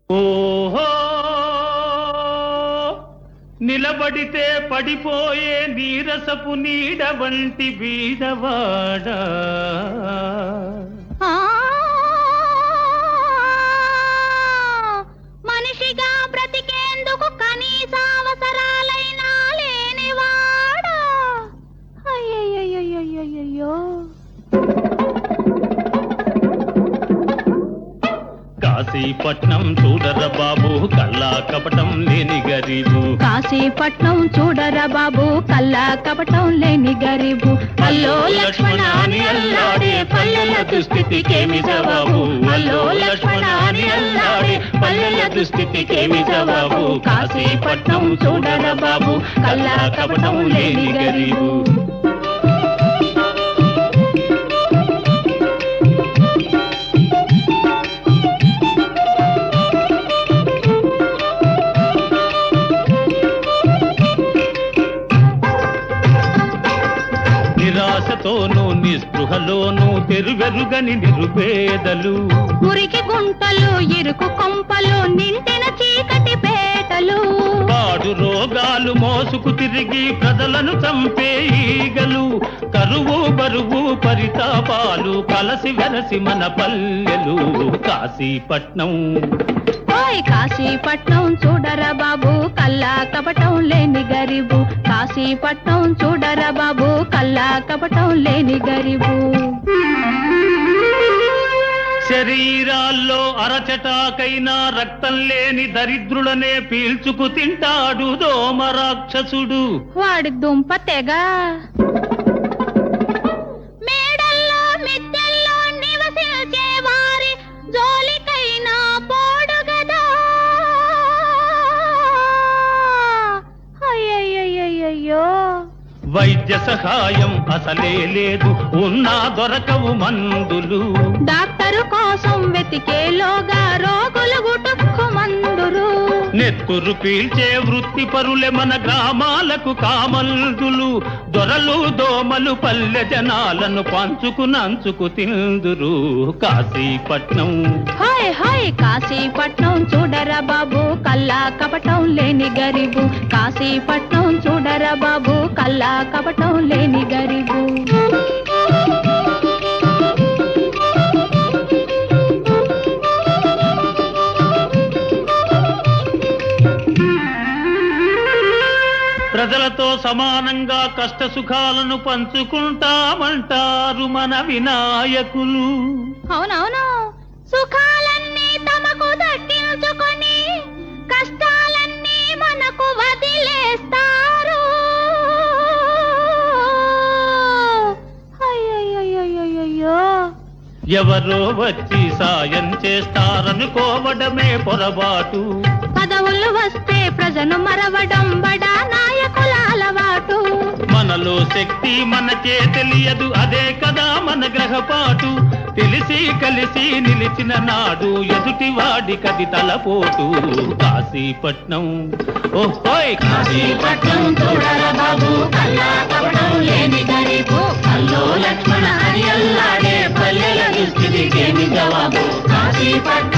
ఓహో నిలబడితే పడిపోయే నీరసపు నీడ వంటి బీదవాడా ఆ మనిషిగా బ్రతికేందుకు కనీస అవసరాలైనా లేనివాడా అయ్యయ్యయ్యయ్యయ్యో కాశీపట్నం చూడర బాబు కల్లా కపటం లేని గరీబు కాశీపట్నం చూడరా బాబు కల్లా కపటం లేని గరీబు అల్లో లక్ష్మణ అని అల్లాడే పల్లెల దుస్థితికేమి జవాబు అల్లో లక్ష్మణ అని అల్లాడే పల్లెల దుస్థితికేమి జవాబు కాశీపట్నం చూడరా బాబు కల్లా కపటం లేని గరీబు నిరాశతోనూ నిస్పృహలోనూ తెరువెరుగని నిరుపేదలు మురికి గుంటలు ఇరుకు కొంపలు నిండిన చీకటి పేటలు పాడు రోగాలు మోసుకు తిరిగి ప్రజలను చంపే ఈగలు కరువు బరువు పరితాపాలు కలసి వెలసి మన పల్లెలు కాశీపట్నం ఓయ్ కాశీపట్నం చూడరా బాబు కల్లా కపటం లేని గరీబు కాశీపట్నం చూడరా బాబు కల్లా కపటం లేని గరీబు శరీరాల్లో అరచటాకైనా రక్తం లేని దరిద్రులనే పీల్చుకు తింటాడు దోమ రాక్షసుడు వాడి దుంప తెగ మేడల్లో మిద్దెల్లో నివసించే వారి జోలికైనా పోడు గదా అయ్యయ్యయ్యయ్యో వైద్య సహాయం అసలే లేదు ఉన్నా దొరకవు మందులు డాక్టరు కోసం వెతికేలోగా రోగులు గుటుక్కు మందురు నెత్తురు పీల్చే వృత్తి పరులే మన గ్రామాలకు కామల్దులు దొరలు దోమలు పల్లె జనాలను పంచుకునంచుకు తిందురు కాశీపట్నం హాయ్ హాయ్ కాశీపట్నం చూడరా బాబు కల్లా కపటం లేని గరీబు కాశీపట్నం చూడరా బాబు కల్లా కపటం లేని గరీబు ప్రజలతో సమానంగా కష్ట సుఖాలను పంచుకుంటామంటారు మన వినాయకులు అవునవును సుఖాలన్నీ తమకు దట్టించుకొని కష్టాలన్నీ మనకు వదిలేస్తారు అయ్యయ్యయ్యయ్యయ్యో ఎవరో వచ్చి సాయం చేస్తారనుకోవడమే పొరపాటు పదవులు వస్తే ప్రజను మరవడం బడా నాయకుల అలవాటు మనలో శక్తి మనకే తెలియదు అదే కదా మన గ్రహపాటు తెలిసి కలిసి నిలిచిన నాడు ఎదుటి వాడి కది తలపోటు కాశీపట్నం ఓహోయ్ కాశీపట్నం చూడరా బాబు కల్లా కపటం లేని గరీబు కల్లో లక్ష్మణ అని అల్లాడే పల్లెల దుస్థితికేమి జవాబు కాశీపట్నం